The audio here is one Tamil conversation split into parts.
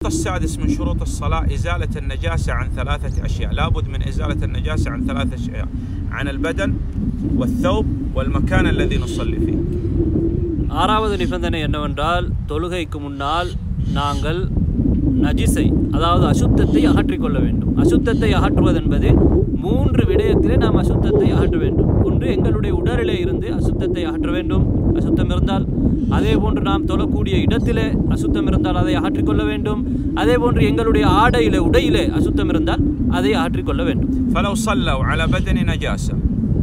الشرط السادس من شروط الصلاة إزالة النجاسة عن ثلاثة أشياء لابد من إزالة النجاسة عن ثلاثة أشياء عن البدن والثوب والمكان الذي نصلي فيه ஆறாவது நிபந்தனை என்னவென்றால் தொழுகைக்கு முன்னால் நாங்கள் நஜிஸை அதாவது அசுத்தத்தை அகற்றிக்கொள்ள வேண்டும் அசுத்தத்தை அகற்றுவதென்பது மூன்று விடயத்திலே நாம் அசுத்தத்தை அகற்ற வேண்டும் ஒன்று எங்களுடைய உடலிலே இருந்து அசுத்தத்தை அகற்ற வேண்டும் அசுத்தம் இருந்தால் அதே போன்று நாம் தொழக்கூடிய இடத்திலே அசுத்தம் இருந்தால் அதை அகற்றிக்கொள்ள வேண்டும் அதே போன்று எங்களுடைய ஆடையிலே உடையிலே அசுத்தம் இருந்தால் அதை அகற்றிக்கொள்ள வேண்டும் فلو صلوا على بدن نجاسة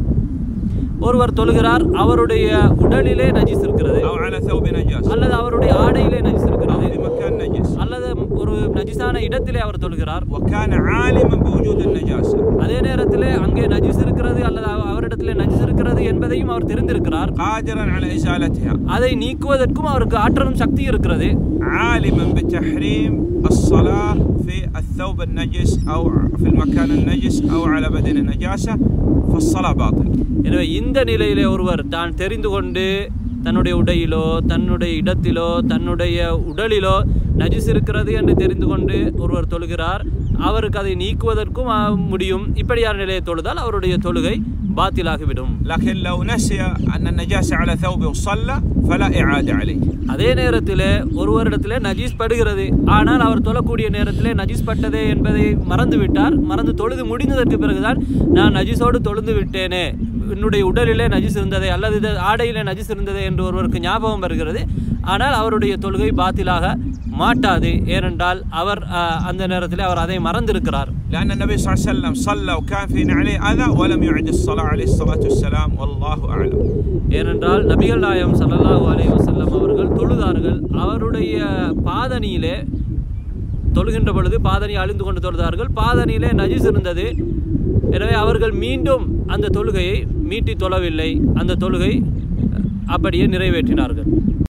ஒருவர் தொழுகிறார் அவருடைய உடலிலே நஜிஸ் இருக்கிறது أو على ثوب نجاسة அல்லது அவருடைய ஆடையிலே நஜிஸ் أو இருக்கிறது في مكان نجس அல்லது ஒரு நஜிஸான இடத்திலே அவர் தொழுகிறார் وكان عالما بوجود النجاسة அதே நேரத்திலே அங்கே நஜிஸ் இருக்கிறது அல்லது அவ- அவரிடத்திலே நஜிஸ் இருக்கிறது என்பதையும் அவர் தெரிந்திருக்கிறார் قادرا على إزالتها அதை நீக்குவதற்கும் அவருக்கு ஆற்றலும் சக்தி இருக்கிறது عالما بتحريم الصلاة في الثوب النجس أو في المكان النجس أو على بدن النجاسة فالصلاة باطل எனவே இந்த நிலையிலே ஒருவர் தான் தெரிந்து கொண்டு தன்னுடைய உடையிலோ தன்னுடைய இடத்திலோ தன்னுடைய உடலிலோ நஜிஸ் இருக்கிறது என்று தெரிந்து கொண்டு ஒருவர் தொழுகிறார் அவருக்கு அதை நீக்குவதற்கும் ஆ, முடியும் இப்படியான நிலையை தொழுதால் அவருடைய தொழுகை பாத்திலாகிவிடும் لكن لو نسي أن النجاسة على ثوبه وصلى فلا إعادة عليه அதே நேரத்தில் ஒருவரிடத்திலே நஜீஸ் படுகிறது ஆனால் அவர் தொழக்கூடிய நேரத்திலே நஜீஸ் பட்டதே என்பதை மறந்து விட்டார் மறந்து தொழுது முடிந்ததற்கு பிறகுதான் நான் நஜீஸோடு தொழுந்து விட்டேனே என்னுடைய உடலிலே நஜீஸ் இருந்ததே அல்லது இது ஆடையிலே நஜீஸ் இருந்ததே என்று ஒருவருக்கு ஞாபகம் வருகிறது ஆனால் அவருடைய தொழுகை பாத்திலாக மாட்டாது ஏனென்றால் அவர் அஹ், அந்த நேரத்தில் அவர் அதை மறந்திருக்கிறார் لأن النبي صلى الله عليه وسلم صلى وكان في نعله أذى ولم يعد الصلاة عليه الصلاة والسلام والله أعلم ஏனென்றால் நபிகள் நாயம் ஸல்லல்லாஹு அலைஹி வஸல்லம் அவர்கள் தொழுதார்கள் அவருடைய பாதணியிலே தொழுகின்ற பொழுது பாதணி அழிந்து கொண்டு தொழுதார்கள் பாதணியிலே நஜிஸ் இருந்தது எனவே அவர்கள் மீண்டும் அந்த தொழுகையை மீட்டி தொழவில்லை அந்த தொழுகை அப்படியே நிறைவேற்றினார்கள்